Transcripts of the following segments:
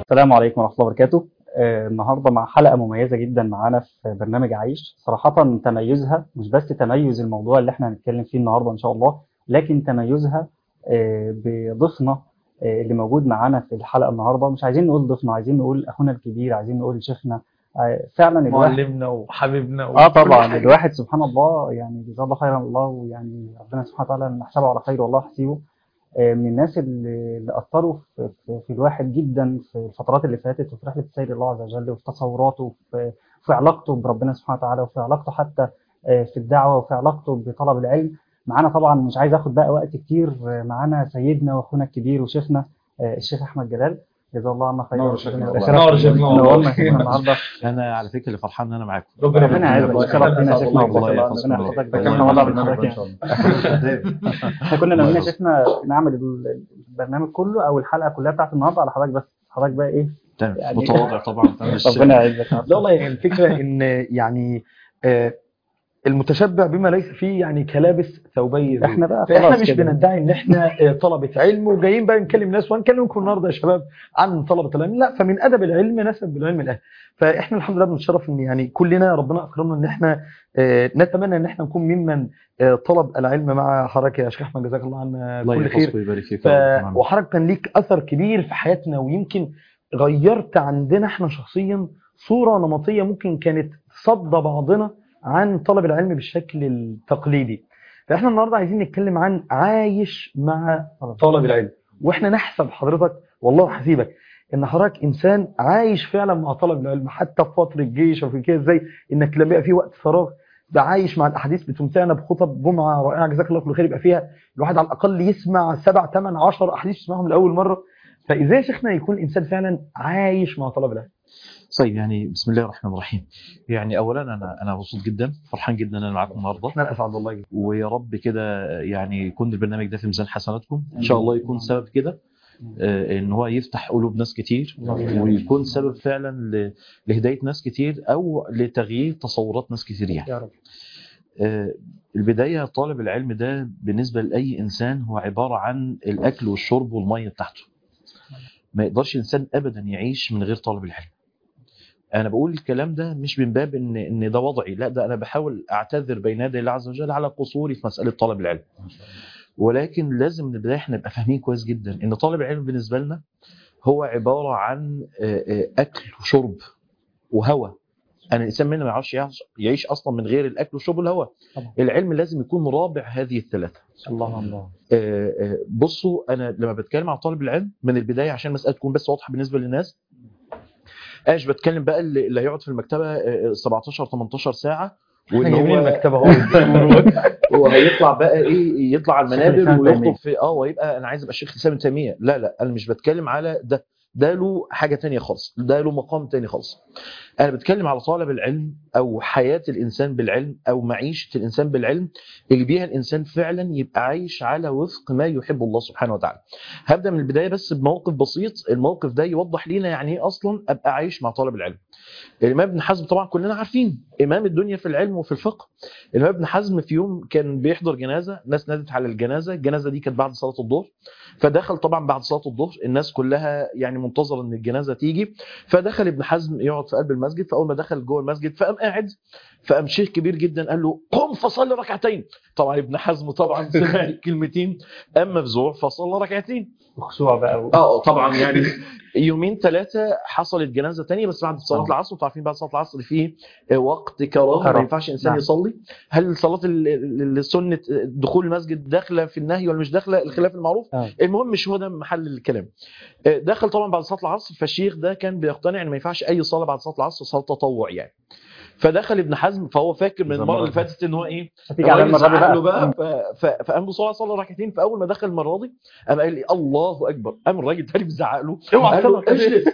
السلام عليكم ورحمة الله وبركاته آه، النهاردة مع حلقة مميزة جدا معانا في برنامج عيش صراحة تميزها مش بس تميز الموضوع اللي احنا هنتكلم فيه النهاردة إن شاء الله لكن تميزها آه، بضيفنا آه، اللي موجود معانا في الحلقة النهاردة مش عايزين نقول ضيفنا عايزين نقول أخونا الكبير عايزين نقول شيخنا آه، فعلا الواحد معلمنا وحبيبنا اه وكل طبعا حاجة. الواحد سبحان الله يعني جزاه الله خيرا الله ويعني ربنا سبحانه وتعالى نحسبه على خير والله حسيبه آه، من الناس اللي اللي اثروا في, في, في الواحد جدا في الفترات اللي فاتت وفي رحله سير الله عز وجل وفي تصوراته وفي في علاقته بربنا سبحانه وتعالى وفي علاقته حتى آه، في الدعوه وفي علاقته بطلب العلم معانا طبعا مش عايز اخد بقى وقت كتير آه، معانا سيدنا واخونا الكبير وشيخنا آه، الشيخ احمد جلال جزاه الله عنا خيرا نور شيخنا ربنا والله. يبارك نور فيك. شيخنا والله. نورنا شيخنا النهارده انا على فكره اللي فرحان ان انا معاكم ربنا ربنا يعزك يبارك فيك. ويشرف فينا يا شيخنا والله والله يحفظكم ربنا الله. يحفظك الله احنا والله يحفظك بنحبك ان يعني شاء الله احنا كنا ناويين يا شيخنا نعمل ال- البرنامج كله او الحلقه كلها بتاعت النهارده على حضرتك بس حضرتك بقى ايه تمام يعني- متواضع طبعا مش- ربنا يعزك يا رب. لا والله يعني الفكرة ان يعني آه، المتشبع بما ليس فيه يعني كلابس ثوبي ذوق. احنا بقى فاحنا خلاص مش كده. بندعي ان احنا آه، طلبة علم وجايين بقى نكلم ناس وهنكلمكم النهارده يا شباب عن طلبة العلم لا فمن ادب العلم نسب بالعلم الاهل فاحنا الحمد لله بنتشرف ان يعني كلنا ربنا اكرمنا ان احنا آه، نتمنى ان احنا نكون ممن آه، طلب العلم مع حضرتك يا شيخ احمد جزاك الله عنا الله كل خير يحفظك ويبارك فيك ف... يا رب. نعم. وحضرتك كان ليك اثر كبير في حياتنا ويمكن غيرت عندنا احنا شخصيا صوره نمطيه ممكن كانت تصدى بعضنا عن طلب العلم بالشكل التقليدي فاحنا النهارده عايزين نتكلم عن عايش مع طلب العلم واحنا نحسب حضرتك والله حسيبك ان حضرتك انسان عايش فعلا مع طلب العلم حتى في فتره الجيش وفي كده ازاي انك لما يبقى في وقت فراغ ده عايش مع الاحاديث بتمتعنا بخطب جمعه رائعه جزاك الله كل خير يبقى فيها الواحد على الاقل يسمع سبع ثمان عشر احاديث يسمعهم لاول مره فازاي يا شيخنا يكون الانسان فعلا عايش مع طلب العلم طيب يعني بسم الله الرحمن الرحيم يعني اولا انا انا مبسوط جدا فرحان جدا ان انا معاكم النهارده احنا الاسعد والله جدا ويا رب كده يعني يكون البرنامج ده في ميزان حسناتكم ان شاء الله يكون سبب كده آه، ان هو يفتح قلوب ناس كتير ويكون سبب فعلا ل- لهدايه ناس كتير او لتغيير تصورات ناس كتير يعني يا رب آه، البداية طالب العلم ده بالنسبة لأي إنسان هو عبارة عن الأكل والشرب والمية بتاعته ما يقدرش إنسان أبدا يعيش من غير طالب العلم أنا بقول الكلام ده مش من باب إن إن ده وضعي لا ده أنا بحاول أعتذر بين يدي الله عز وجل على قصوري في مسألة طلب العلم ولكن لازم من البداية احنا نبقى فاهمين كويس جدا إن طالب العلم بالنسبة لنا هو عبارة عن آه، آه، أكل وشرب وهوى أنا الإنسان منا ما يعرفش يعيش- يعيش أصلا من غير الأكل والشرب والهوى طبعا. العلم لازم يكون رابع هذه الثلاثة الله الله آه، آه، بصوا انا لما بتكلم عن طالب العلم من البدايه عشان المساله تكون بس واضحه بالنسبه للناس انا مش بتكلم بقى اللي اللي هيقعد في المكتبه آه، 17 18 ساعه احنا واللي جايبين هو المكتبه اهو هو هيطلع بقى ايه يطلع على شيخ المنابر الإسلام ويخطب تيمية. في اه ويبقى انا عايز ابقى الشيخ الاسلام ابن تيميه لا لا انا مش بتكلم على ده ده له حاجه تانية خالص ده له مقام تاني خالص انا بتكلم على طالب العلم او حياه الانسان بالعلم او معيشه الانسان بالعلم اللي بيها الانسان فعلا يبقى عايش على وفق ما يحب الله سبحانه وتعالى هبدا من البدايه بس بموقف بسيط الموقف ده يوضح لينا يعني ايه اصلا ابقى عايش مع طالب العلم الامام ابن حزم طبعا كلنا عارفين امام الدنيا في العلم وفي الفقه الامام ابن حزم في يوم كان بيحضر جنازه ناس نادت على الجنازه الجنازه دي كانت بعد صلاه الظهر فدخل طبعا بعد صلاه الظهر الناس كلها يعني منتظره ان الجنازه تيجي فدخل ابن حزم يقعد في قلب المسجد فاول ما دخل جوه المسجد فقام قاعد فقام شيخ كبير جدا قال له قم فصلي ركعتين طبعا ابن حزم طبعا سمع الكلمتين قام مفزوع فصلى ركعتين وخشوع بقى و... اه طبعا يعني يومين ثلاثه حصلت جنازه تانية بس بعد صلاه آه. العصر انتوا عارفين بعد صلاه العصر في وقت كراهه ما كراهة. ينفعش انسان نعم. يصلي هل صلاه ال- ال- السنه دخول المسجد داخله في النهي ولا مش داخله الخلاف المعروف آه. المهم مش هو ده محل الكلام آه، دخل طبعا بعد صلاه العصر فالشيخ ده كان بيقتنع ان ما ينفعش اي صلاه بعد صلاه العصر صلاه تطوع يعني فدخل ابن حزم فهو فاكر من المره اللي فاتت ان هو ايه هتيجي على الراجل المره دي زعق له بقى بقى ف- ف- فقام بصلى صلى ركعتين فاول ما دخل المره دي قام قال لي الله اكبر قام الراجل تاني بيزعق له اوعى قال له تصلي. اجلس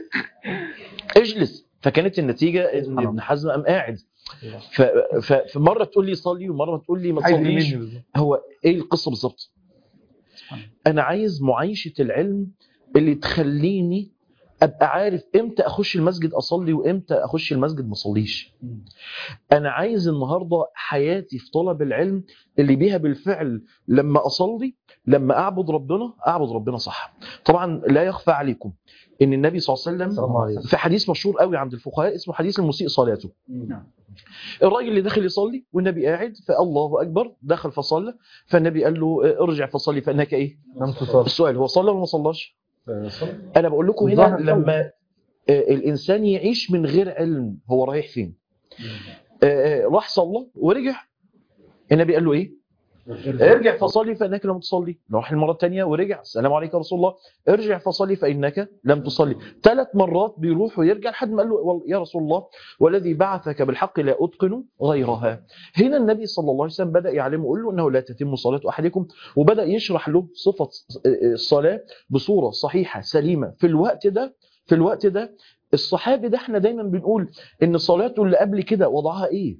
اجلس فكانت النتيجه ان سبحان ابن حزم قام قاعد ف- ف- فمره تقول لي صلي ومره تقول لي ما عايز ايه تصليش مني بالظبط هو ايه القصه بالظبط سبحان الله. انا عايز معايشه العلم اللي تخليني ابقى عارف امتى اخش المسجد اصلي وامتى اخش المسجد ما اصليش انا عايز النهارده حياتي في طلب العلم اللي بيها بالفعل لما اصلي لما اعبد ربنا اعبد ربنا صح طبعا لا يخفى عليكم ان النبي صلى الله عليه صلى الله عليه وسلم في حديث مشهور قوي عند الفقهاء اسمه حديث المسيء صلاته الراجل اللي دخل يصلي والنبي قاعد فالله اكبر دخل فصلى فالنبي قال له اه، ارجع فصلي فانك ايه لم تصل السؤال هو صلى ولا ما صلاش انا بقول لكم هنا الظاهر صلى. لما آه، الانسان يعيش من غير علم هو رايح فين آه، آه، راح صلى ورجع النبي قال له ايه ارجع فصلي فانك لم تصلي راح المره الثانيه ورجع السلام عليكم يا رسول الله ارجع فصلي فانك لم تصلي ثلاث مرات بيروح ويرجع لحد ما قال له والله يا رسول الله والذي بعثك بالحق لا اتقن غيرها هنا النبي صلى الله عليه وسلم بدا يعلمه يقول له انه لا تتم صلاه احدكم وبدا يشرح له صفه الصلاه بصوره صحيحه سليمه في الوقت ده في الوقت ده الصحابي ده احنا دايما بنقول ان صلاته اللي قبل كده وضعها ايه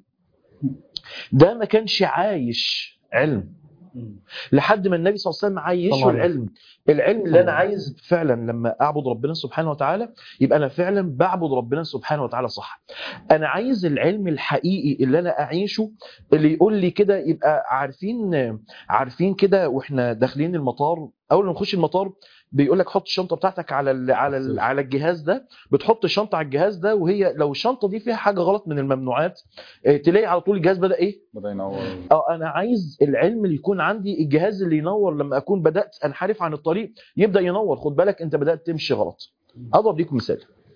ده ما كانش عايش علم لحد ما النبي صلى الله عليه وسلم عايشه طبعاً. العلم العلم اللي انا عايز فعلا لما اعبد ربنا سبحانه وتعالى يبقى انا فعلا بعبد ربنا سبحانه وتعالى صح انا عايز العلم الحقيقي اللي انا اعيشه اللي يقول لي كده يبقى عارفين عارفين كده واحنا داخلين المطار اول ما نخش المطار بيقول لك حط الشنطه بتاعتك على ال على ال على الجهاز ده بتحط الشنطه على الجهاز ده وهي لو الشنطه دي فيها حاجه غلط من الممنوعات اه، تلاقي على طول الجهاز بدا ايه بدأ ينور اه انا عايز العلم اللي يكون عندي الجهاز اللي ينور لما اكون بدات انحرف عن الطريق يبدا ينور خد بالك انت بدات تمشي غلط اضرب ليكم مثال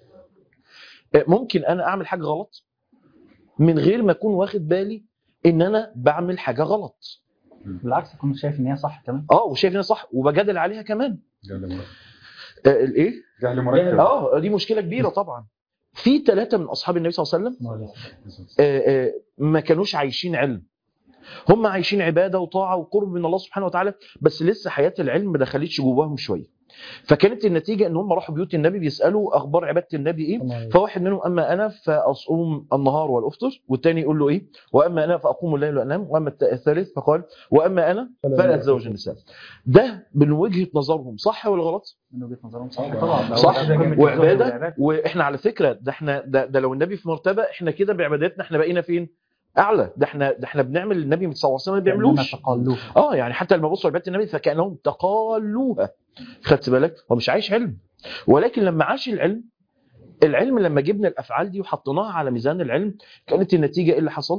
آه، ممكن انا اعمل حاجه غلط من غير ما اكون واخد بالي ان انا بعمل حاجه غلط بالعكس كنت شايف ان هي صح كمان اه وشايف ان أنا صح وبجادل عليها كمان جهل مركب آه الايه جهل مركب اه دي مشكله كبيره طبعا في ثلاثه من اصحاب النبي صلى الله عليه وسلم آه، آه، ما كانوش عايشين علم هم عايشين عباده وطاعه وقرب من الله سبحانه وتعالى بس لسه حياه العلم ما دخلتش جواهم شويه فكانت النتيجه ان هم راحوا بيوت النبي بيسالوا اخبار عباده النبي ايه فواحد منهم اما انا فاصوم النهار والافطر والتاني يقول له ايه واما انا فاقوم الليل وانام واما الت- الثالث فقال واما انا فلا اتزوج النساء ده من وجهه نظرهم صح ولا غلط من وجهه نظرهم صح طبعاً. طبعا ده صح هو ده قمة وعباده الزهد والعبادة. واحنا على فكره ده احنا ده, ده لو النبي في مرتبه احنا كده بعباداتنا احنا بقينا فين اعلى ده احنا ده احنا بنعمل النبي صلى الله عليه وسلم ما بيعملوش كأننا تقلوها اه يعني حتى لما بصوا عباده النبي فكانهم تقالوها خدت بالك هو مش عايش علم ولكن لما عاش العلم العلم لما جبنا الافعال دي وحطيناها على ميزان العلم كانت النتيجه ايه اللي حصل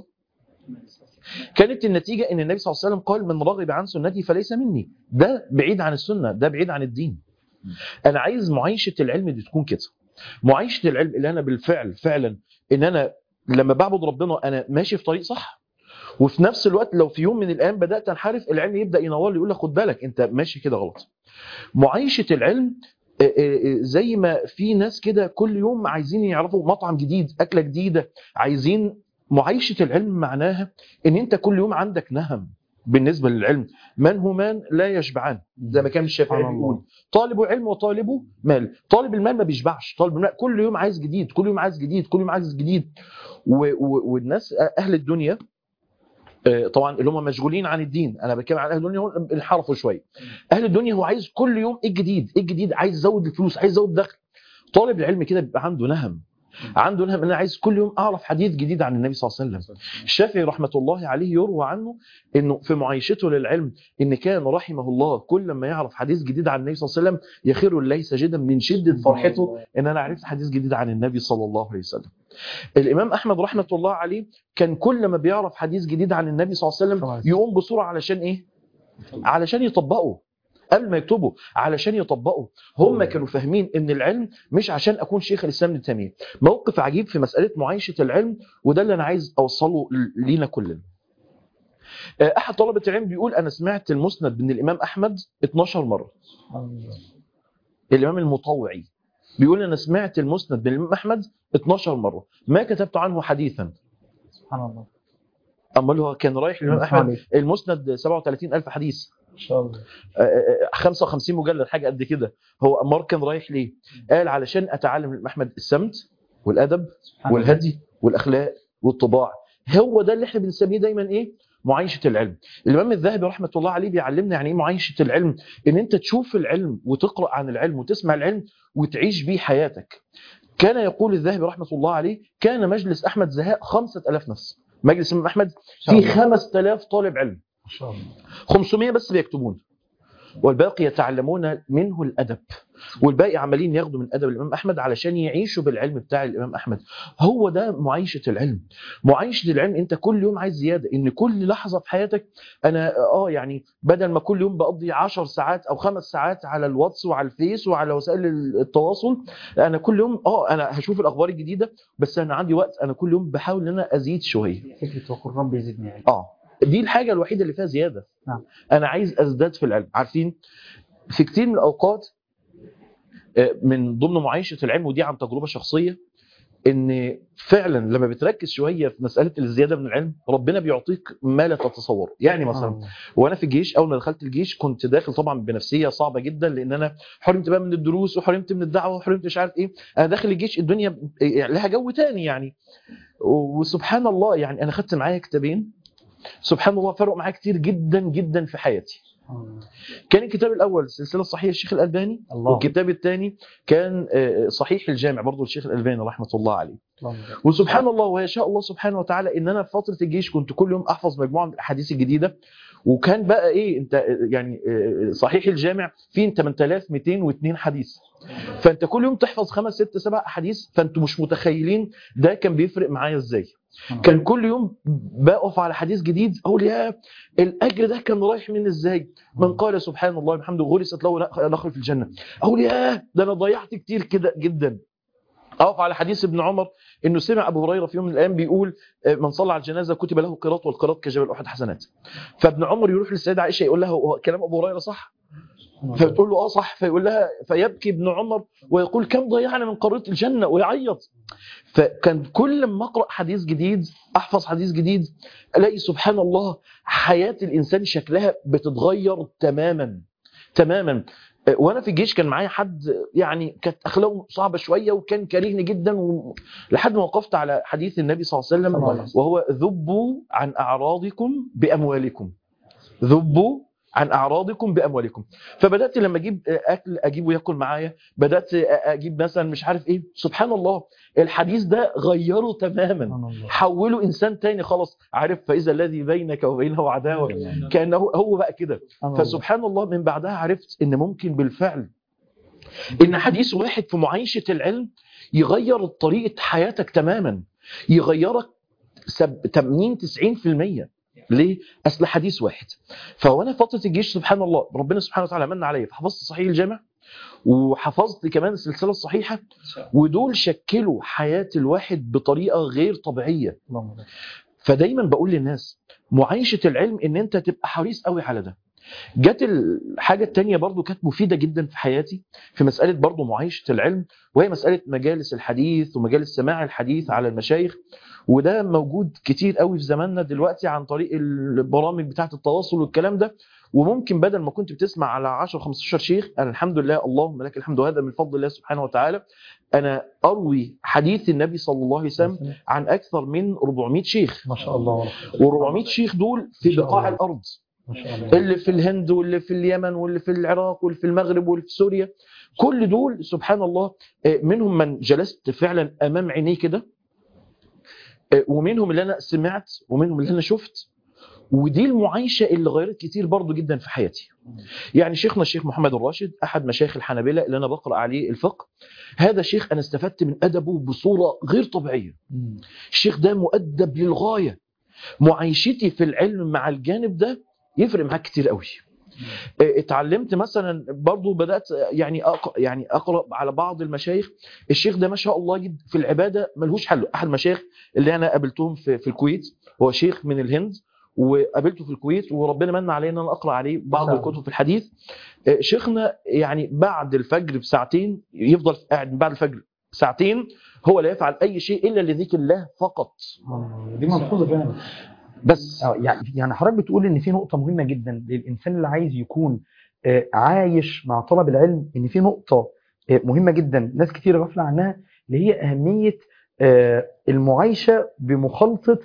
كانت النتيجه ان النبي صلى الله عليه وسلم قال من رغب عن سنتي فليس مني ده بعيد عن السنه ده بعيد عن الدين انا عايز معايشه العلم دي تكون كده معايشه العلم اللي انا بالفعل فعلا ان انا لما بعبد ربنا انا ماشي في طريق صح وفي نفس الوقت لو في يوم من الايام بدات انحرف العلم يبدا ينور لي يقول لك خد بالك انت ماشي كده غلط معايشه العلم آه، آه، آه، زي ما في ناس كده كل يوم عايزين يعرفوا مطعم جديد اكله جديده عايزين معايشه العلم معناها ان انت كل يوم عندك نهم بالنسبه للعلم من همان لا يشبعان زي ما كان الشافعي سبحان الله. بيقول طالب علم وطالب مال طالب المال ما بيشبعش طالب المال كل يوم عايز جديد كل يوم عايز جديد كل يوم عايز جديد و- و- والناس اهل الدنيا آه، طبعا اللي هم مشغولين عن الدين انا بتكلم عن اهل الدنيا هم انحرفوا شويه اهل الدنيا هو عايز كل يوم ايه الجديد ايه الجديد عايز يزود الفلوس عايز يزود الدخل طالب العلم كده بيبقى عنده نهم عنده نهم ان انا عايز كل يوم اعرف حديث جديد عن النبي صلى الله عليه وسلم الشافعي رحمه الله عليه يروى عنه انه في معايشته للعلم ان كان رحمه الله كل ما يعرف حديث جديد عن النبي صلى الله عليه وسلم يخر الليل ساجدا من شده فرحته ان انا عرفت حديث جديد عن النبي صلى الله عليه وسلم الامام احمد رحمه الله عليه كان كل ما بيعرف حديث جديد عن النبي صلى الله عليه طبعاً. وسلم يقوم بسرعه علشان ايه علشان يطبقه قبل ما يكتبوا علشان يطبقوا هم كانوا فاهمين ان العلم مش عشان اكون شيخ الاسلام ابن تيميه موقف عجيب في مساله معايشه العلم وده اللي انا عايز اوصله لينا كلنا آه، احد طلبه العلم بيقول انا سمعت المسند من الامام احمد 12 مره الامام المطوعي بيقول انا سمعت المسند من الامام احمد 12 مره ما كتبت عنه حديثا سبحان الله امال هو كان رايح للامام احمد المسند 37000 حديث ان شاء الله آه، آه، 55 مجلد حاجه قد كده هو امار كان رايح ليه قال علشان اتعلم من احمد السمت والادب سبحان الله. والهدي والاخلاق والطباع هو ده اللي احنا بنسميه دايما ايه معايشه العلم الامام الذهبي رحمه الله عليه بيعلمنا يعني ايه معايشه العلم ان انت تشوف العلم وتقرا عن العلم وتسمع العلم وتعيش بيه حياتك كان يقول الذهبي رحمه الله عليه كان مجلس احمد زهاء 5000 نفس مجلس الامام احمد فيه 5000 طالب علم ما شاء الله 500 بس بيكتبون والباقي يتعلمون منه الادب والباقي عمالين ياخدوا من ادب الامام احمد علشان يعيشوا بالعلم بتاع الامام احمد هو ده معايشه العلم معايشه العلم انت كل يوم عايز زياده ان كل لحظه في حياتك انا اه يعني بدل ما كل يوم بقضي 10 ساعات او خمس ساعات على الواتس وعلى الفيس وعلى وسائل التواصل انا كل يوم اه انا هشوف الاخبار الجديده بس انا عندي وقت انا كل يوم بحاول ان انا ازيد شويه فكره وقل رب يزدني علما اه دي الحاجه الوحيده اللي فيها زياده نعم. انا عايز ازداد في العلم عارفين في كتير من الاوقات آه، من ضمن معايشه العلم ودي عن تجربه شخصيه ان فعلا لما بتركز شويه في مساله الزياده من العلم ربنا بيعطيك ما لا تتصور يعني مثلا آه. وانا في الجيش اول ما دخلت الجيش كنت داخل طبعا بنفسيه صعبه جدا لان انا حرمت بقى من الدروس وحرمت من الدعوه وحرمت مش عارف ايه انا داخل الجيش الدنيا يعني لها جو تاني يعني وسبحان الله يعني انا خدت معايا كتابين سبحان الله فرقوا معايا كتير جدا جدا في حياتي آه. كان الكتاب الاول السلسله الصحيحه الشيخ الالباني الله والكتاب الثاني كان آه، صحيح الجامع برضه الشيخ الالباني رحمه الله عليه اللهم وسبحان الله ويشاء الله سبحانه وتعالى ان انا في فتره الجيش كنت كل يوم احفظ مجموعه من الاحاديث الجديده وكان بقى ايه انت يعني آه، صحيح الجامع فيه 8202 حديث فانت كل يوم تحفظ خمس ست سبع احاديث فانتوا مش متخيلين ده كان بيفرق معايا ازاي كان كل يوم بقف على حديث جديد اقول يا الاجر ده كان رايح مني ازاي من قال سبحان الله بحمده غرست له نخل في الجنه اقول يا ده انا ضيعت كتير كده جدا اقف على حديث ابن عمر انه سمع ابو هريره في يوم من الايام بيقول آه، من صلى على الجنازه كتب له قراط والقراط كجبل احد حسنات فابن عمر يروح للسيده عائشه يقول لها هو كلام ابو هريره صح فبتقول له اه صح فيقول لها فيبكي ابن عمر ويقول كم ضيعنا من قارات الجنه ويعيط فكان كل ما اقرا حديث جديد احفظ حديث جديد الاقي سبحان الله حياه الانسان شكلها بتتغير تماما تماما وانا في الجيش كان معايا حد يعني كانت اخلاقه صعبه شويه وكان كارهني جدا و... لحد ما وقفت على حديث النبي صلى الله عليه صلى الله عليه وسلم وسلم. وهو ذبوا عن اعراضكم باموالكم ذبوا عن اعراضكم باموالكم فبدات لما اجيب اكل اجيبه ياكل معايا بدات اجيب مثلا مش عارف ايه سبحان الله الحديث ده غيره تماما سبحان الله حوله انسان تاني خلاص عارف فاذا الذي بينك وبينه عداوه كانه هو بقى كده سبحان الله. فسبحان الله من بعدها عرفت ان ممكن بالفعل ان حديث واحد في معايشه العلم يغير طريقه حياتك تماما يغيرك سب 80 90% ليه؟ اصل حديث واحد فوانا في فتره الجيش سبحان الله ربنا سبحانه وتعالى من عليا فحفظت صحيح الجامع وحفظت كمان السلسله الصحيحه ودول شكلوا حياه الواحد بطريقه غير طبيعيه اللهم بارك. فدايما بقول للناس معايشه العلم ان انت تبقى حريص قوي على ده جت الحاجه التانية برضو كانت مفيده جدا في حياتي في مساله برضو معايشه العلم وهي مساله مجالس الحديث ومجالس سماع الحديث على المشايخ وده موجود كتير قوي في زماننا دلوقتي عن طريق البرامج بتاعه التواصل والكلام ده وممكن بدل ما كنت بتسمع على 10 15 شيخ انا الحمد لله اللهم لك الحمد وهذا من فضل الله سبحانه وتعالى انا اروي حديث النبي صلى الله عليه وسلم عن اكثر من 400 شيخ ما شاء الله و400 شيخ دول في ما شاء بقاع الله. الارض ما شاء الله اللي في الهند واللي في اليمن واللي في العراق واللي في المغرب واللي في سوريا كل دول سبحان الله آه، منهم من جلست فعلا امام عينيه كده آه، ومنهم اللي انا سمعت ومنهم اللي انا شفت ودي المعايشه اللي غيرت كتير برضو جدا في حياتي يعني شيخنا الشيخ محمد الراشد احد مشايخ الحنابلة اللي انا بقرا عليه الفقه هذا شيخ انا استفدت من ادبه بصوره غير طبيعيه مم. الشيخ ده مؤدب للغايه معايشتي في العلم مع الجانب ده يفرق معاك كتير قوي اه، اتعلمت مثلا برضو بدات يعني أق... يعني اقرا على بعض المشايخ الشيخ ده ما شاء الله جد في العباده ملهوش حل احد المشايخ اللي انا قابلتهم في, في الكويت هو شيخ من الهند وقابلته في الكويت وربنا من علينا ان انا اقرا عليه بعض سلام. الكتب في الحديث اه، شيخنا يعني بعد الفجر بساعتين يفضل قاعد بعد الفجر ساعتين هو لا يفعل اي شيء الا لذكر الله فقط آه، دي ملحوظه فعلا بس اه يعني يعني حضرتك بتقول ان في نقطه مهمه جدا للانسان اللي عايز يكون آه، عايش مع طلب العلم ان في نقطه آه، مهمه جدا ناس كتير غافله عنها اللي هي اهميه آه، المعايشه بمخالطه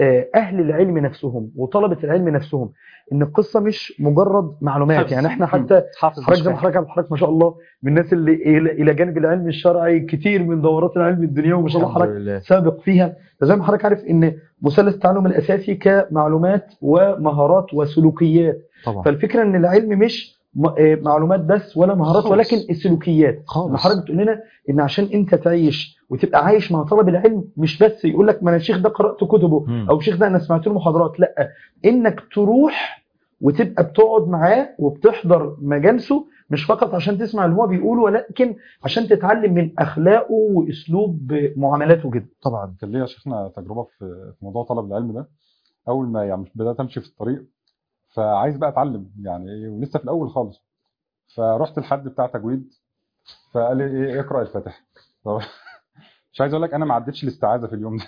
آه، اهل العلم نفسهم وطلبه العلم نفسهم ان القصه مش مجرد معلومات حفظ. يعني احنا حتى حافظ حضرتك مش زي ما فاهم. حضرتك عبد الحضرتك ما شاء الله من الناس اللي الى إلى جانب العلم الشرعي كتير من دورات العلم الدنيوي ما شاء الله الحمد حضرتك لله سابق فيها فزي ما حضرتك عارف ان مثلث التعلم الاساسي كمعلومات ومهارات وسلوكيات طبعا فالفكره ان العلم مش م- آه، معلومات بس ولا مهارات خالص. ولكن السلوكيات ان خالص حضرتك بتقول لنا ان عشان انت تعيش وتبقى عايش مع طلب العلم مش بس يقول لك ما انا الشيخ ده قرات كتبه مم. او الشيخ ده انا سمعت له محاضرات لا انك تروح وتبقى بتقعد معاه وبتحضر مجالسه مش فقط عشان تسمع اللي هو بيقوله ولكن عشان تتعلم من اخلاقه واسلوب معاملاته كده طبعا كان ليا شيخنا تجربه في في موضوع طلب العلم ده اول ما يعني بدات امشي في الطريق فعايز بقى اتعلم يعني ايه ولسه في الاول خالص فرحت لحد بتاع تجويد فقال لي ايه اقرا الفاتحه طب مش عايز اقول لك انا ما عدتش الاستعاذه في اليوم ده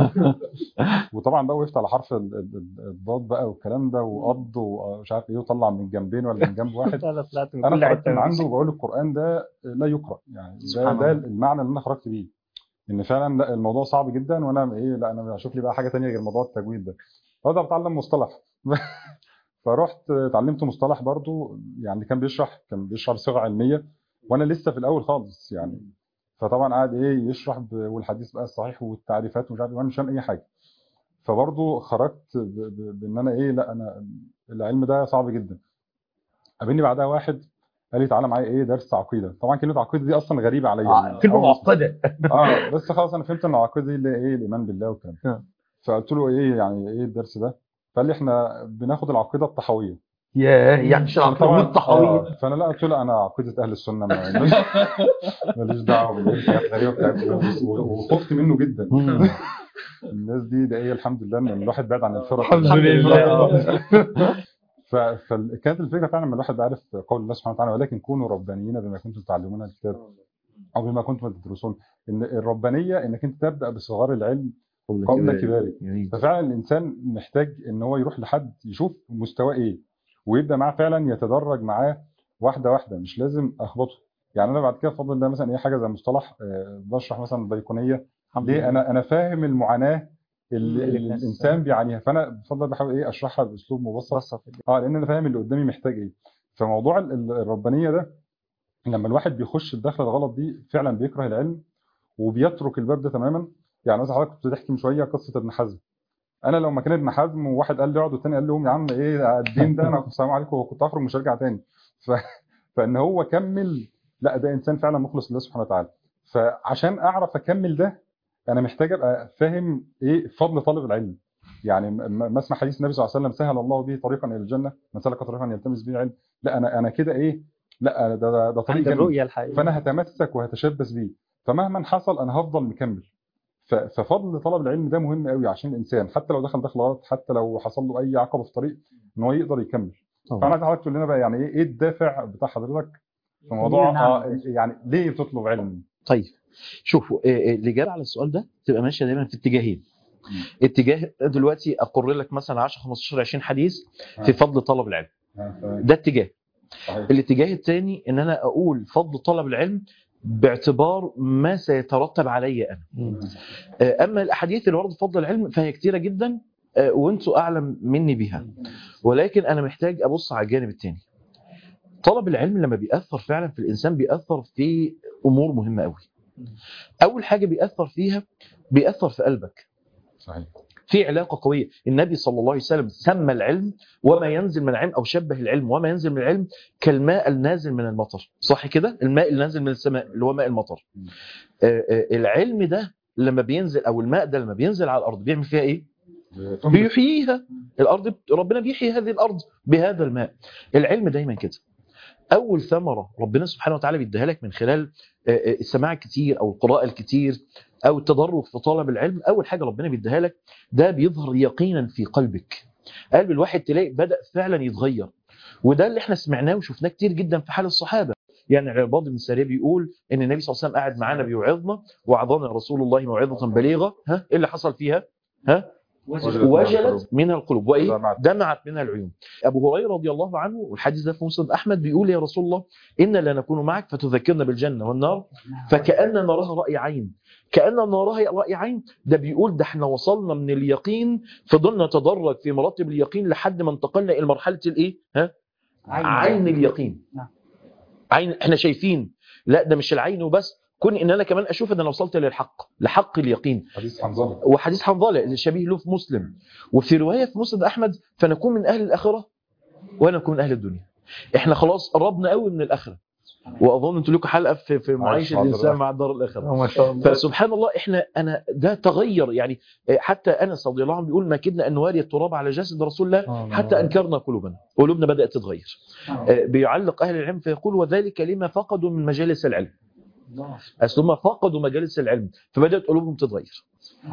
وطبعا بقى وقفت على حرف ال- ال- ال- الضاد بقى والكلام ده وقض ومش عارف ايه وطلع من جنبين ولا من جنب واحد لا لا طلعت من انا كل خرجت حته من عنده وبقول القران ده لا يقرا يعني ده, سبحان ده الله. المعنى اللي انا خرجت بيه ان فعلا لا الموضوع صعب جدا وانا ايه لا انا اشوف لي بقى حاجه تانية غير موضوع التجويد ده فبدا بتعلم مصطلح فرحت اتعلمت مصطلح برضو يعني كان بيشرح كان بيشرح بصيغه علميه وانا لسه في الاول خالص يعني فطبعا قاعد ايه يشرح ب- والحديث بقى الصحيح والتعريفات ومش عارف إيه، وانا مش فاهم اي حاجه فبرضو خرجت ب- ب- بان انا ايه لا انا العلم ده صعب جدا قابلني بعدها واحد قال لي تعالى معايا ايه درس عقيده طبعا كلمه عقيده دي اصلا غريبه عليا كلمه أول- معقده اه بس خلاص انا فهمت ان العقيده دي اللي هي ايه الايمان بالله والكلام آه. ده. فقلت له ايه يعني ايه الدرس ده فقال لي احنا بناخد العقيده الطحاويه ياه يعني مش العقيده الطحاويه آه، فانا لا قلت له انا عقيده اهل السنه ما- ماليش ماليش دعوه بالحاجات الغريبه بتاعت وخفت منه جدا الناس دي ده ايه الحمد لله ان الواحد بعد عن الفرق الحمد لله. ف- فكانت الفكره فعلا لما الواحد عارف قول الله سبحانه وتعالى ولكن كونوا ربانيين بما كنتم تعلمون الكتاب او بما كنتم تدرسون ان الربانيه انك انت تبدا بصغار العلم قبل كباره جميل. ففعلا الانسان محتاج ان هو يروح لحد يشوف مستواه ايه ويبدا معاه فعلا يتدرج معاه واحده واحده مش لازم اخبطه يعني انا بعد كده بفضل الله مثلا ايه حاجه زي مصطلح آه، بشرح مثلا البيقونيه ليه انا انا فاهم المعاناه اللي, اللي اللي الناس- الانسان بيعانيها فانا بفضل بحاول ايه اشرحها باسلوب مبسط بسط اه لان انا فاهم اللي قدامي محتاج ايه فموضوع ال- ال- الربانيه ده لما الواحد بيخش الدخله الغلط دي فعلا بيكره العلم وبيترك الباب ده تماما يعني مثلا حضرتك كنت بتحكي من شويه قصه ابن حزم انا لو مكان ابن حزم وواحد قال لي اقعد والتاني قال لهم يا عم ايه الدين ده انا السلام عليكم وكنت هخرج مش هرجع تاني ف... فان هو كمل لا ده انسان فعلا مخلص لله سبحانه وتعالى فعشان اعرف اكمل ده انا محتاج ابقى فاهم ايه فضل طالب العلم يعني م- م- ما اسمع حديث النبي صلى الله عليه وسلم سهل الله به طريقا الى الجنه من سلك طريقا يلتمس به علم لا انا انا كده ايه لا أنا ده ده, ده طريق عند جميل. الرؤيه الحقيقيه فانا هتمسك وهتشبث بيه فمهما حصل انا هفضل مكمل ف- ففضل طلب العلم ده مهم قوي عشان الانسان حتى لو دخل دخل غلط حتى لو حصل له اي عقبه في الطريق ان هو يقدر يكمل طبعا. فانا عايز حضرتك تقول لنا بقى يعني ايه ايه الدافع بتاع حضرتك في موضوع نعم. آه يعني ليه بتطلب علم؟ طيب شوفوا آه، آه، الاجابه على السؤال ده تبقى ماشيه دايما في اتجاهين اتجاه دلوقتي اقر لك مثلا 10 15 20 حديث في فضل طلب العلم ده اتجاه صحيح الاتجاه الثاني ان انا اقول فضل طلب العلم باعتبار ما سيترتب علي انا آه، اما الاحاديث اللي ورد فضل العلم فهي كتيره جدا آه، وانتوا اعلم مني بها ولكن انا محتاج ابص على الجانب الثاني طلب العلم لما بيأثر فعلا في الانسان بيأثر في امور مهمه قوي اول حاجه بيأثر فيها بيأثر في قلبك صحيح في علاقه قويه النبي صلى الله عليه وسلم سمى العلم وما ينزل من العلم او شبه العلم وما ينزل من العلم كالماء النازل من المطر صح كده الماء اللي نازل من السماء اللي هو ماء المطر آه، آه، العلم ده لما بينزل او الماء ده لما بينزل على الارض بيعمل فيها ايه بيحييها الارض بت- ربنا بيحيي هذه الارض بهذا الماء العلم دايما كده اول ثمره ربنا سبحانه وتعالى بيديها لك من خلال آه، آه، السماع الكتير او القراءه الكتير او التدرج في طلب العلم اول حاجه ربنا بيديها لك ده بيظهر يقينا في قلبك قلب الواحد تلاقي بدا فعلا يتغير وده اللي احنا سمعناه وشفناه كتير جدا في حال الصحابه يعني عباد بن ساريه بيقول ان النبي صلى الله عليه وسلم قاعد معانا بيوعظنا وعظنا رسول الله موعظه بليغه ها ايه اللي حصل فيها ها وجلت منها القلوب وايه دمعت. دمعت منها العيون ابو هريره رضي الله عنه والحديث ده في مسند احمد بيقول يا رسول الله انا لا نكون معك فتذكرنا بالجنه والنار فكأن نراها رأي عين كأن نراها رأي عين ده بيقول ده احنا وصلنا من اليقين فضلنا نتدرج في مراتب اليقين لحد ما انتقلنا الى مرحله الايه ها عين اليقين نعم. عين احنا شايفين لا ده مش العين وبس كون ان انا كمان اشوف ان انا وصلت للحق لحق اليقين حديث حنظله وحديث حنظله اللي شبيه له في مسلم وفي روايه في مسند احمد فنكون من اهل الاخره ونكون من اهل الدنيا احنا خلاص قربنا قوي من الاخره واظن انتوا لكم حلقه في في معايشه مع الانسان الدار مع الدار الاخره ما شاء الله فسبحان الله احنا انا ده تغير يعني حتى انس رضي الله عنه بيقول ما كدنا ان نواري التراب على جسد رسول الله حتى انكرنا قلوبنا قلوبنا بدات تتغير آه، بيعلق اهل العلم فيقول وذلك لما فقدوا من مجالس العلم اصل هم فقدوا مجالس العلم فبدات قلوبهم تتغير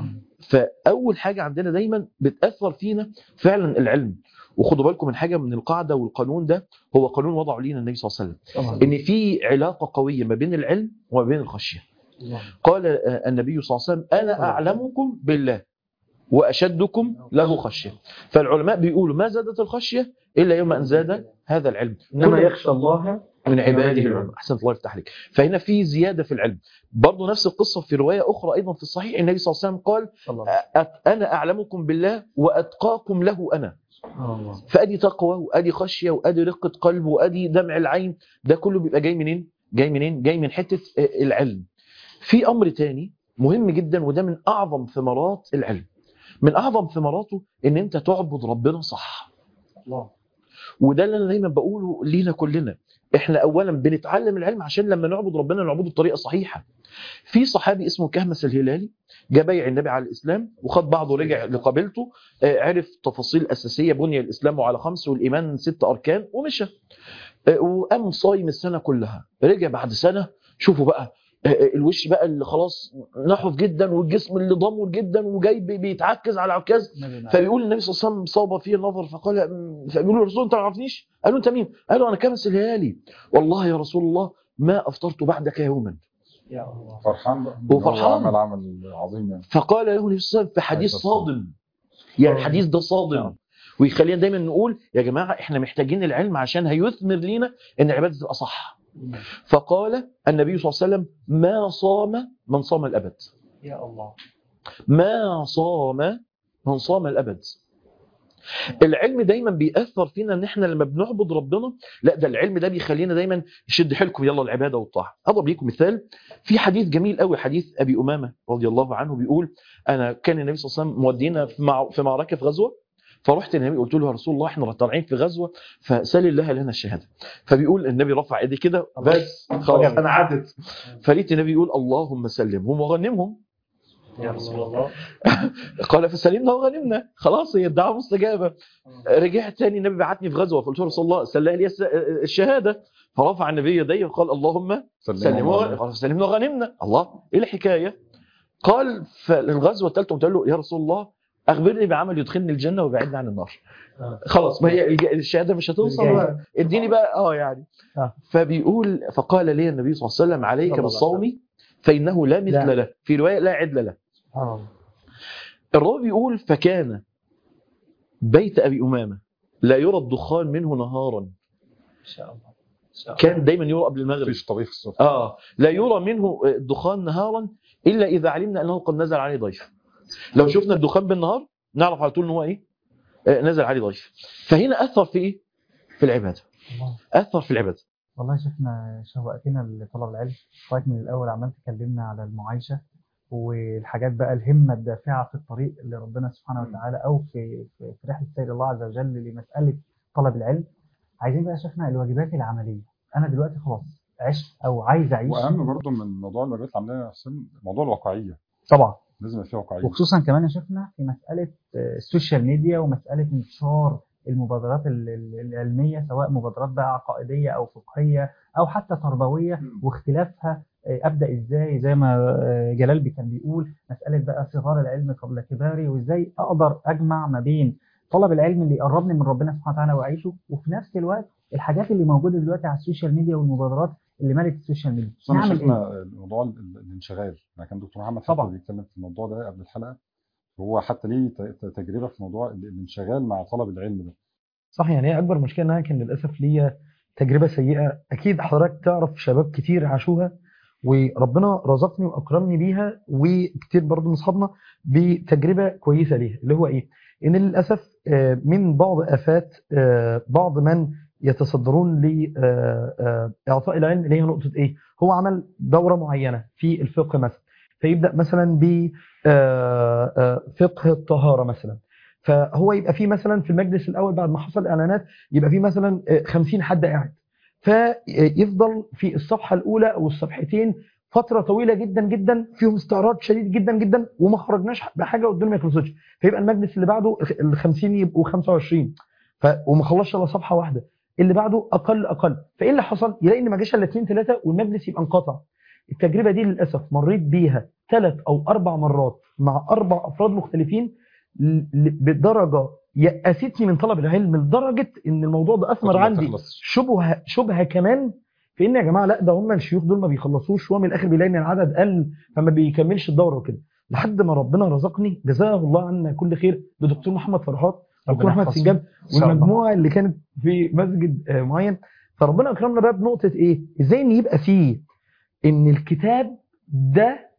فاول حاجه عندنا دايما بتاثر فينا فعلا العلم وخدوا بالكم من حاجه من القاعده والقانون ده هو قانون وضعه لينا النبي صلى الله عليه وسلم ان في علاقه قويه ما بين العلم وما بين الخشيه قال آه، النبي صلى الله عليه وسلم انا اعلمكم بالله واشدكم له خشيه فالعلماء بيقولوا ما زادت الخشيه الا يوم ان زاد هذا العلم انما كل- يخشى الله من عباده العلماء احسنت الله يفتح عليك فهنا في زياده في العلم برضه نفس القصه في روايه اخرى ايضا في الصحيح النبي صلى الله عليه وسلم قال صلى الله أ- انا اعلمكم بالله واتقاكم له انا عليه فادي تقوى وادي خشيه وادي رقه قلب وادي دمع العين ده كله بيبقى جاي منين جاي منين جاي من حته آه، العلم في امر تاني مهم جدا وده من اعظم ثمرات العلم من اعظم ثمراته ان انت تعبد ربنا صح الله وده اللي انا دايما بقوله لينا كلنا احنا اولا بنتعلم العلم عشان لما نعبد ربنا نعبده بطريقه صحيحه في صحابي اسمه كهمس الهلالي جاء بايع النبي على الاسلام وخد بعضه رجع لقبيلته آه، عرف تفاصيل اساسيه بني الاسلام على خمس والايمان ست اركان ومشى آه، وقام صايم السنه كلها رجع بعد سنه شوفوا بقى آه، آه، الوش بقى اللي خلاص نحف جدا والجسم اللي ضمر جدا وجاي بي- بيتعكز على عكاز فبيقول النبي صلى الله عليه وسلم صاب فيه النظر فقال فبيقول له الرسول انت ما عرفتنيش قال له انت مين قال له انا كمس الهلالي والله يا رسول الله ما افطرت بعدك يوما يا الله فرحان بقى وفرحان. هو عمل عمل عظيم يعني فقال له النبي صلى الله عليه وسلم في حديث عليه الصلاة صادم يعني الحديث ده صادم ويخلينا دايما نقول يا جماعه احنا محتاجين العلم عشان هيثمر لينا ان العباده تبقى صح فقال النبي صلى الله عليه وسلم ما صام من صام الابد يا الله ما صام من صام الابد العلم دايما بيأثر فينا ان احنا لما بنعبد ربنا لا ده العلم ده بيخلينا دايما يشد حيلكم يلا العباده والطاعه اضرب ليكم مثال في حديث جميل قوي حديث ابي امامه رضي الله عنه بيقول انا كان النبي صلى الله عليه وسلم مودينا في مع- في معركه في غزوه فرحت للنبي قلت له يا رسول الله احنا طالعين في غزوه فسال الله لنا الشهاده فبيقول النبي رفع ايدي كده بس خلاص انا عدت فلقيت النبي يقول اللهم سلمهم وغنمهم يا رسول الله قال فسلمنا وغنمنا خلاص هي الدعوه مستجابه رجعت تاني النبي بعتني في غزوه فقلت له رسول الله سلها لي الس- الشهاده فرفع النبي يديه وقال اللهم سلموا وغنمنا قال فسلمنا وغنمنا الله ايه الحكايه قال فالغزوه الثالثه قلت له يا رسول الله اخبرني بعمل يدخلني الجنه ويبعدني عن النار آه. خلاص ما هي الج- الشهاده مش هتوصل الجاي. بقى. اديني بقى اه يعني آه. فبيقول فقال لي النبي صلى الله عليه وسلم عليك صلى الله بالصوم فانه لا مثل لا. له في روايه لا عدل له سبحان الله الراوي بيقول فكان بيت ابي امامه لا يرى الدخان منه نهارا ان شاء الله ان شاء الله كان دايما يرى قبل المغرب مفيش طبيخ الصبح اه لا يرى منه الدخان نهارا الا اذا علمنا انه قد نزل عليه ضيف لو شفنا الدخان بالنهار نعرف على طول ان هو ايه آه، نزل عليه ضيف فهنا اثر في ايه في العباده الله اثر في العباده والله شفنا شوقتنا لطلب العلم لغايه من الاول عمال تكلمنا على المعايشه والحاجات بقى الهمه الدافعه في الطريق لربنا سبحانه وتعالى او في في في رحله سير الله عز وجل لمساله طلب العلم عايزين بقى شفنا الواجبات العمليه انا دلوقتي خلاص عشت او عايز اعيش واهم برضو من موضوع الواجبات العمليه يا حسين موضوع الواقعيه طبعا لازم يبقى فيه واقعيه وخصوصا كمان شفنا في مساله آه، السوشيال ميديا ومساله انتشار المبادرات ال- ال- العلميه سواء مبادرات بقى عقائديه او فقهيه او حتى تربويه واختلافها آه، ابدا ازاي زي ما آه، جلال بي كان بيقول مساله بقى صغار العلم قبل كباره وازاي اقدر اجمع ما بين طلب العلم اللي يقربني من ربنا سبحانه وتعالى واعيشه وفي نفس الوقت الحاجات اللي موجوده دلوقتي على السوشيال ميديا والمبادرات اللي مالت السوشيال ميديا بس انا نعمل ايه؟ شفنا موضوع ال- ال- الانشغال يعني كان دكتور محمد طبعا. حتى بيتكلم في الموضوع ده قبل الحلقه هو حتى ليه ت- ت- تجربه في موضوع ال- الانشغال مع طلب العلم ده صح يعني هي اكبر مشكله انها كان للاسف ليا تجربه سيئه اكيد حضرتك تعرف شباب كتير عاشوها وربنا رزقني واكرمني بيها وكتير برضو من اصحابنا بتجربه كويسه ليها اللي هو ايه ان للاسف آه، من بعض افات آه، بعض من يتصدرون لاعطاء العلم اللي هي نقطه ايه هو عمل دوره معينه في الفقه مثلا فيبدا مثلا ب آه، آه، فقه الطهاره مثلا فهو يبقى فيه مثلا في المجلس الاول بعد ما حصل اعلانات يبقى فيه مثلا آه، 50 حد قاعد فيفضل في الصفحه الاولى او الصفحتين فتره طويله جدا جدا فيهم استعراض شديد جدا جدا وما خرجناش بحاجه قدام ما يخلصوش فيبقى المجلس اللي بعده ال 50 يبقوا 25 ف وما خلصش الا صفحه واحده اللي بعده اقل اقل فايه اللي حصل يلاقي ان ما جاش الا اثنين ثلاثه والمجلس يبقى انقطع التجربه دي للاسف مريت بيها ثلاث او اربع مرات مع اربع افراد مختلفين ل- ل- بدرجه يأستني من طلب العلم لدرجه ان الموضوع ده اثمر ما عندي تخلصش. شبهه شبهه كمان في ان يا جماعه لا ده هم الشيوخ دول ما بيخلصوش هو من الاخر بيلاقي ان العدد قل فما بيكملش الدوره وكده لحد ما ربنا رزقني جزاه الله عنا كل خير بدكتور محمد فرحات دكتور ربنا احمد يحفظه. سنجاب إن شاء الله. والمجموعه اللي كانت في مسجد آه، معين فربنا اكرمنا بقى بنقطه ايه ازاي ان يبقى فيه ان الكتاب ده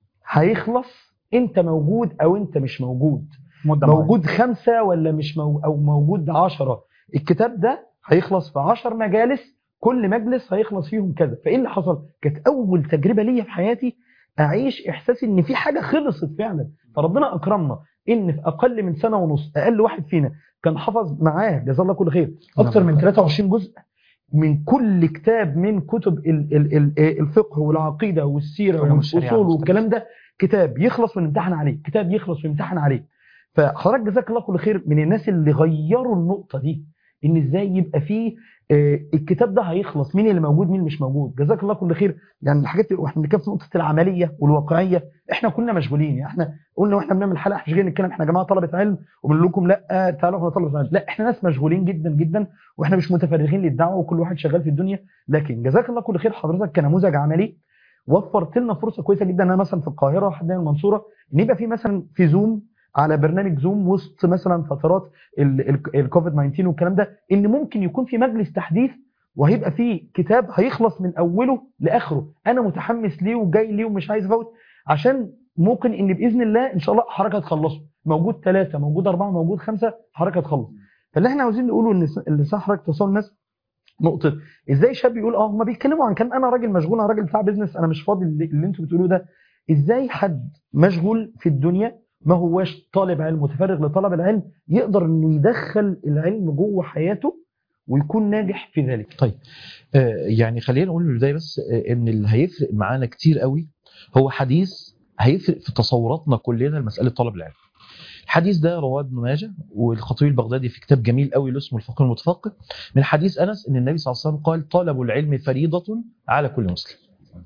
هيخلص انت موجود او انت مش موجود مده معينة. موجود خمسة ولا مش مو... أو موجود عشرة الكتاب ده هيخلص في عشر مجالس كل مجلس هيخلص فيهم كذا فإيه اللي حصل كانت أول تجربة ليا في حياتي أعيش إحساس إن في حاجة خلصت فعلا فربنا أكرمنا إن في أقل من سنة ونص أقل واحد فينا كان حفظ معاه جزاه الله كل خير أكثر من 23 جزء من كل كتاب من كتب ال- ال- ال- الفقه والعقيدة والسيرة علوم الشريعة والأصول المختلفة. والكلام ده كتاب يخلص ونمتحن عليه كتاب يخلص ونمتحن عليه فحضرتك جزاك الله كل خير من الناس اللي غيروا النقطة دي ان ازاي يبقى فيه آه، الكتاب ده هيخلص مين اللي موجود مين اللي مش موجود جزاك الله كل خير يعني الحاجات اللي- واحنا بنتكلم في نقطة العملية والواقعية احنا كنا مشغولين يعني احنا قلنا واحنا بنعمل حلقة احنا مش جايين نتكلم احنا يا جماعة طلبة علم وبنقول لكم لا تعالوا احنا طلبة علم لا احنا ناس مشغولين جدا جدا واحنا مش متفرغين للدعوة وكل واحد شغال في الدنيا لكن جزاك الله كل خير حضرتك كنموذج عملي وفرت لنا فرصه كويسه جدا انا مثلا في القاهره حد من المنصوره ان يبقى في مثلا في زوم على برنامج زوم وسط مثلا فترات ال- ال- الكوفيد 19 والكلام ده ان ممكن يكون في مجلس تحديث وهيبقى فيه كتاب هيخلص من اوله لاخره انا متحمس ليه وجاي ليه ومش عايز افوت عشان ممكن ان باذن الله ان شاء الله حركه تخلصه موجود ثلاثه موجود اربعه موجود خمسه حركه تخلص فاللي احنا عاوزين نقوله ان اللي صح حضرتك توصل الناس نقطه ازاي شاب يقول اه هم بيتكلموا عن كان انا راجل مشغول انا راجل بتاع بيزنس انا مش فاضي اللي, اللي انتوا بتقولوه ده ازاي حد مشغول في الدنيا ما هواش طالب علم متفرغ لطلب العلم يقدر انه يدخل العلم جوه حياته ويكون ناجح في ذلك آه، يعني خلينا نقول من البدايه بس آه، ان اللي هيفرق معانا كتير قوي هو حديث هيفرق في تصوراتنا كلنا لمساله طلب العلم. الحديث ده رواه ابن ماجه والخطيب البغدادي في كتاب جميل قوي له اسمه الفقه المتفقه من حديث انس ان النبي صلى الله عليه وسلم قال طلب العلم فريضه على كل مسلم.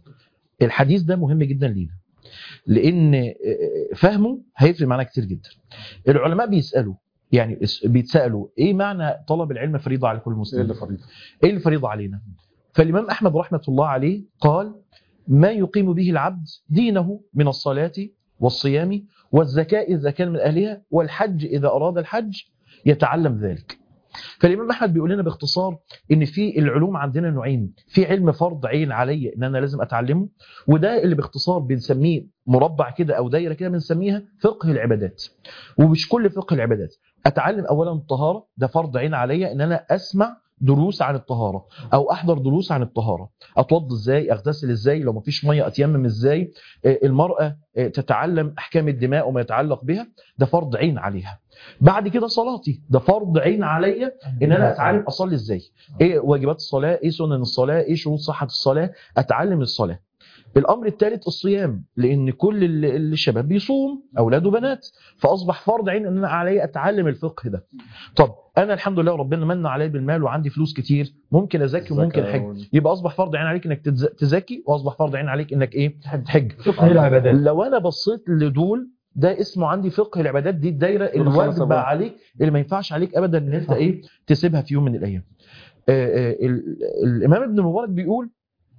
الحديث ده مهم جدا لينا لان آه، فهمه هيفرق معانا كتير جدا. العلماء بيسالوا يعني اس- بيتسالوا ايه معنى طلب العلم فريضه على كل ايه مسلم؟ اللي فريضه ايه اللي فريضه علينا؟ فالامام احمد رحمه الله عليه قال ما يقيم به العبد دينه من الصلاه والصيام والزكاه اذا كان من اهلها والحج اذا اراد الحج يتعلم ذلك. فالامام احمد بيقول لنا باختصار ان في العلوم عندنا نوعين، في علم فرض عين عليا ان انا لازم اتعلمه وده اللي باختصار بنسميه مربع كده او دايره كده بنسميها فقه العبادات. ومش كل فقه العبادات، اتعلم اولا الطهاره ده فرض عين عليا ان انا اسمع دروس عن الطهاره او احضر دروس عن الطهاره اتوضى ازاي اغتسل ازاي لو مفيش ميه اتيمم ازاي آه، المراه آه، تتعلم احكام الدماء وما يتعلق بها ده فرض عين عليها بعد كده صلاتي ده فرض عين عليا ان انا اتعلم اصلي ازاي ايه واجبات الصلاه ايه سنن الصلاه ايه شروط صحه الصلاه اتعلم الصلاه الامر الثالث الصيام لان كل ال- الشباب بيصوم اولاد وبنات فاصبح فرض عين ان انا علي اتعلم الفقه ده طب انا الحمد لله ربنا من علي بالمال وعندي فلوس كتير ممكن ازكي وممكن الزكاة احج وال- يبقى اصبح فرض عين عليك انك تتز- تزكي واصبح فرض عين عليك انك ايه تحج فقه العبادات لو انا بصيت لدول ده اسمه عندي فقه العبادات دي الدايره كل خمس الواجبه أبواب. عليك اللي ما ينفعش عليك ابدا ان انت صح. ايه تسيبها في يوم من الايام آه، آه، ال- الامام ابن المبارك بيقول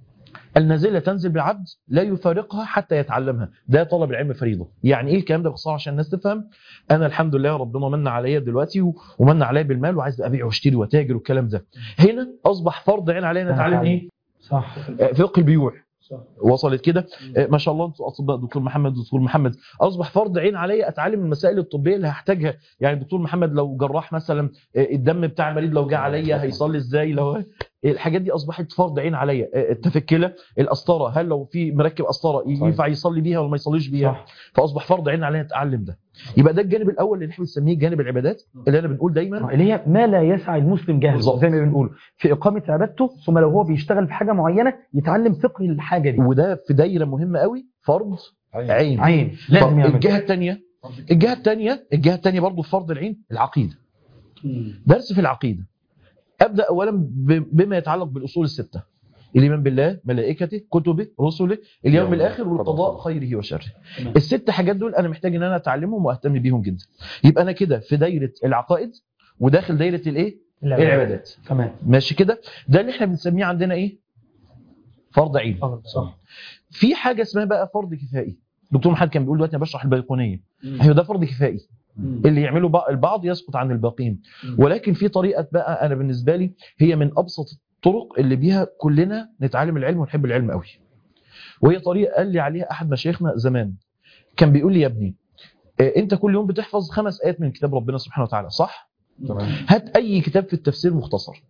النازله تنزل بالعبد لا يفارقها حتى يتعلمها ده طلب العلم فريضه يعني ايه الكلام ده باختصار عشان الناس تفهم انا الحمد لله ربنا من عليا دلوقتي و- ومن عليا بالمال وعايز ابيع واشتري واتاجر والكلام ده هنا اصبح فرض عين علينا نتعلم ايه صح آه، فقه البيوع صح. وصلت كده آه، ما شاء الله انتوا اطباء دكتور محمد دكتور محمد اصبح فرض عين عليا اتعلم المسائل الطبيه اللي هحتاجها يعني دكتور محمد لو جراح مثلا آه، الدم بتاع المريض لو جه عليا هيصلي ازاي لو الحاجات دي اصبحت فرض عين عليا آه، التفكله القسطره هل لو في مركب قسطره ينفع يصلي بيها ولا ما يصليش بيها صح فاصبح فرض عين علينا اتعلم ده يبقى ده الجانب الاول اللي احنا بنسميه جانب العبادات اللي انا بنقول دايما اللي هي ما لا يسعى المسلم جهله بالظبط. زي ما بنقول في اقامه عبادته ثم لو هو بيشتغل في حاجه معينه يتعلم فقه الحاجه دي وده في دايره مهمه قوي فرض عين عين لازم طب يعمل الجهه الثانيه الجهه الثانيه الجهه الثانيه برضه في فرض العين العقيده درس في العقيده ابدا اولا ب- بما يتعلق بالاصول السته الايمان بالله ملائكته كتبه رسله اليوم يوم الاخر القضاء. والقضاء خيره وشره تمام. الست حاجات دول انا محتاج ان انا اتعلمهم واهتم بيهم جدا يبقى انا كده في دايره العقائد وداخل دايره الايه العبادات تمام ماشي كده ده اللي احنا بنسميه عندنا ايه فرض عين صح في حاجه اسمها بقى فرض كفائي دكتور محمد كان بيقول دلوقتي انا بشرح البيقونيه ايوه ده فرض كفائي اللي يعمله بق- البعض يسقط عن الباقين مم. ولكن في طريقه بقى انا بالنسبه لي هي من ابسط الطرق اللي بيها كلنا نتعلم العلم ونحب العلم قوي وهي طريقه قال لي عليها احد مشايخنا زمان كان بيقول لي يا ابني آه، انت كل يوم بتحفظ خمس ايات من كتاب ربنا سبحانه وتعالى صح تمام هات اي كتاب في التفسير مختصر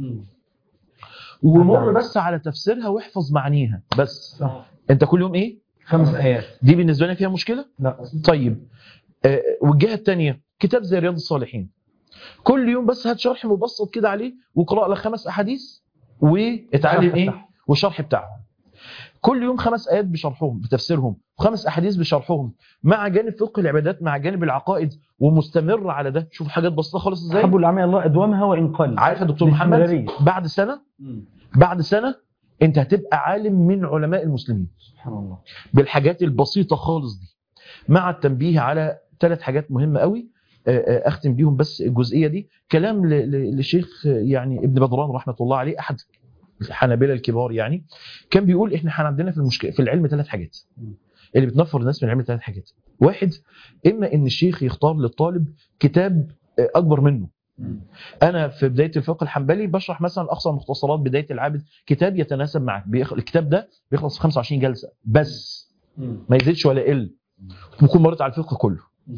ومر نعم. بس على تفسيرها واحفظ معانيها بس صح انت كل يوم ايه خمس ايات دي بالنسبه لنا فيها مشكله لا طيب آه، والجهه الثانيه كتاب زي رياض الصالحين كل يوم بس هات شرح مبسط كده عليه واقرا لك خمس احاديث واتعلم الشرح ايه بتاعهم. والشرح بتاعهم كل يوم خمس ايات بشرحهم بتفسيرهم وخمس احاديث بشرحهم مع جانب فقه العبادات مع جانب العقائد ومستمر على ده شوف حاجات بسيطه خالص ازاي حب الاعمال الله ادومها وان قل عارف يا دكتور محمد الاستمرارية. بعد سنه بعد سنه انت هتبقى عالم من علماء المسلمين سبحان الله بالحاجات البسيطه خالص دي مع التنبيه على ثلاث حاجات مهمه قوي آه، آه، اختم بيهم بس الجزئيه دي كلام ل- ل- لشيخ آه، يعني ابن بدران رحمه الله عليه احد الحنابلة الكبار يعني كان بيقول احنا حن عندنا في المشكله في العلم ثلاث حاجات اللي بتنفر الناس من العلم ثلاث حاجات واحد اما ان الشيخ يختار للطالب كتاب آه، اكبر منه انا في بدايه الفقه الحنبلي بشرح مثلا اقصى مختصرات بدايه العابد كتاب يتناسب معك بيخ... الكتاب ده بيخلص في 25 جلسه بس ما يزيدش ولا يقل ممكن مرت على الفقه كله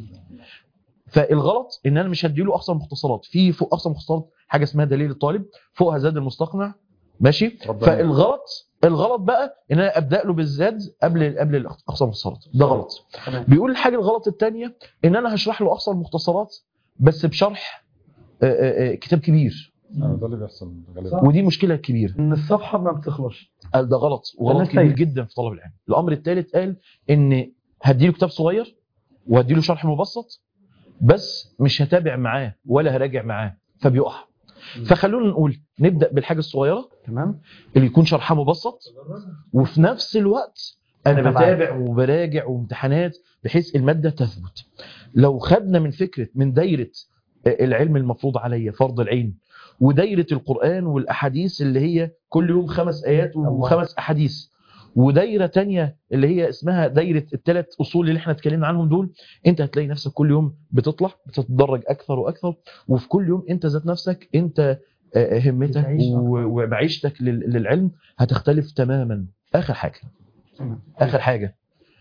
فالغلط ان انا مش هديله اقصى المختصرات في فوق اقصى المختصرات حاجه اسمها دليل الطالب فوقها زاد المستقنع ماشي ربنا فالغلط الغلط بقى ان انا ابدا له بالزاد قبل قبل اقصى المختصرات ده غلط تمام. بيقول الحاجه الغلط الثانيه ان انا هشرح له اقصى المختصرات بس بشرح آه، آه، آه، كتاب كبير آه، ده اللي بيحصل غالبا صح. ودي مشكله كبيره ان الصفحه ما بتخلصش قال ده غلط وغلط الناس كبير تايهة. جدا في طلب العلم الامر الثالث قال ان هديله كتاب صغير وهديله شرح مبسط بس مش هتابع معاه ولا هراجع معاه فبيقع فخلونا نقول نبدا بالحاجه الصغيره تمام اللي يكون شرحها مبسط وفي نفس الوقت انا متابعة. بتابع وبراجع وامتحانات بحيث الماده تثبت لو خدنا من فكره من دايره العلم المفروض عليا فرض العين ودايره القران والاحاديث اللي هي كل يوم خمس ايات وخمس احاديث ودايره تانية اللي هي اسمها دايره الثلاث اصول اللي احنا اتكلمنا عنهم دول انت هتلاقي نفسك كل يوم بتطلع بتتدرج اكثر واكثر وفي كل يوم انت ذات نفسك انت آه، همتك بتعيش و- ومعيشتك لل- للعلم هتختلف تماما اخر حاجه تمام. اخر حاجه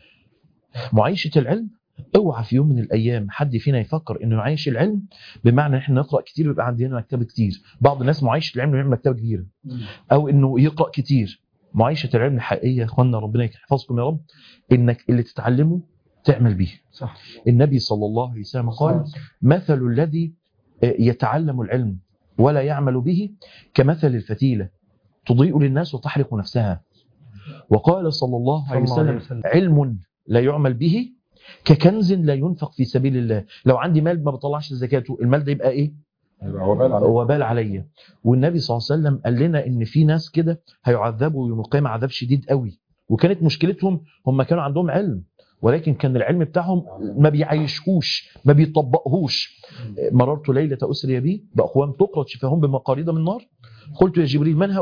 معيشه العلم اوعى في يوم من الايام حد فينا يفكر انه يعيش العلم بمعنى ان احنا نقرا كتير ويبقى عندنا مكتبه كتير بعض الناس معيشه العلم يعمل مكتبه كبيره او انه يقرا كتير معيشه العلم الحقيقيه يا اخوانا ربنا يحفظكم يا رب انك اللي تتعلمه تعمل بيه صح النبي صلى الله عليه وسلم قال مثل الذي يتعلم العلم ولا يعمل به كمثل الفتيلة تضيء للناس وتحرق نفسها وقال صلى الله عليه صلى الله عليه وسلم وسلم. علم لا يعمل به ككنز لا ينفق في سبيل الله لو عندي مال ما بطلعش زكاته المال ده يبقى ايه يبقى وبال عليه وبال عليا والنبي صلى الله عليه وسلم قال لنا ان في ناس كده هيعذبوا يوم القيامه عذاب شديد قوي وكانت مشكلتهم هم كانوا عندهم علم ولكن كان العلم بتاعهم ما بيعيشهوش ما بيطبقهوش مررت ليله اسري بي باقوام تقرض شفاهم بمقاريض من نار قلت يا جبريل من هؤلاء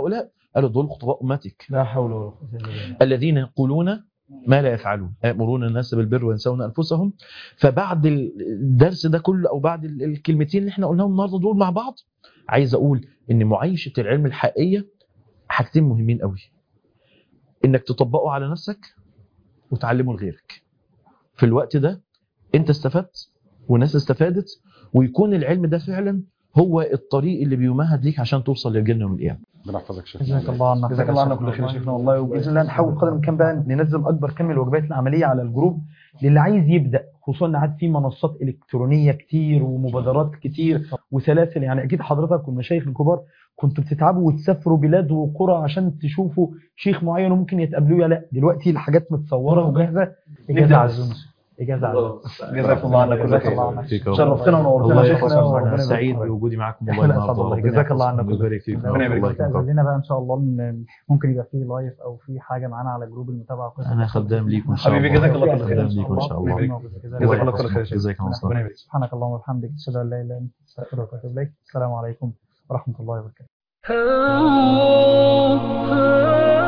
قال دول خطباء امتك لا حول ولا قوه الا بالله الذين يقولون ما لا يفعلون يأمرون الناس بالبر وينسون أنفسهم فبعد الدرس ده كله أو بعد ال- الكلمتين اللي احنا قلناهم النهارده دول مع بعض عايز أقول إن معايشة العلم الحقيقية حاجتين مهمين قوي إنك تطبقه على نفسك وتعلمه لغيرك في الوقت ده أنت استفدت والناس استفادت ويكون العلم ده فعلا هو الطريق اللي بيمهد ليك عشان توصل للجنة يوم القيامة ربنا يحفظك شيخ جزاك الله عنا جزاك الله عنا كل خير يا شيخنا والله وباذن الله نحاول قدر الامكان بقى ننزل اكبر كم من الوجبات العمليه على الجروب للي عايز يبدا خصوصا ان عاد في منصات الكترونيه كتير ومبادرات كتير وسلاسل يعني اكيد حضرتك والمشايخ الكبار كنتوا بتتعبوا وتسافروا بلاد وقرى عشان تشوفوا شيخ معين وممكن يتقابلوه لا دلوقتي الحاجات متصوره وجاهزه إجازة نبدأ عزومة إجازة عزومة جزاك الله عنا كل جزاك خير الله عنك شرفتنا ونورتنا الله يا شيخنا يحفظك وربنا انا يبارك سعيد فيك. بوجودي معاكم إحنا والله اللي أسعد النهارده والله. ربنا جزاك الله يحفظكم عنا كل ويبارك فيكم ربنا يبارك الله فيك. يكرمكم. لنا بقى إن شاء الله إن ممكن يبقى فيه لايف أو في حاجة معانا على جروب المتابعة قصص انا خدام ليكم ان شاء حبيبي الله جزاك الله كل خير. خدام ليكم ان شاء الله جزاك الله كل خير يا شيخ. جزاك الله خير ربنا يبارك فيك. سبحانك اللهم وبحمدك أشهد أن لا إله إلا أنت أستغفرك وأتوب إليك السلام عليكم ورحمة الله وبركاته Ah, ah, ah.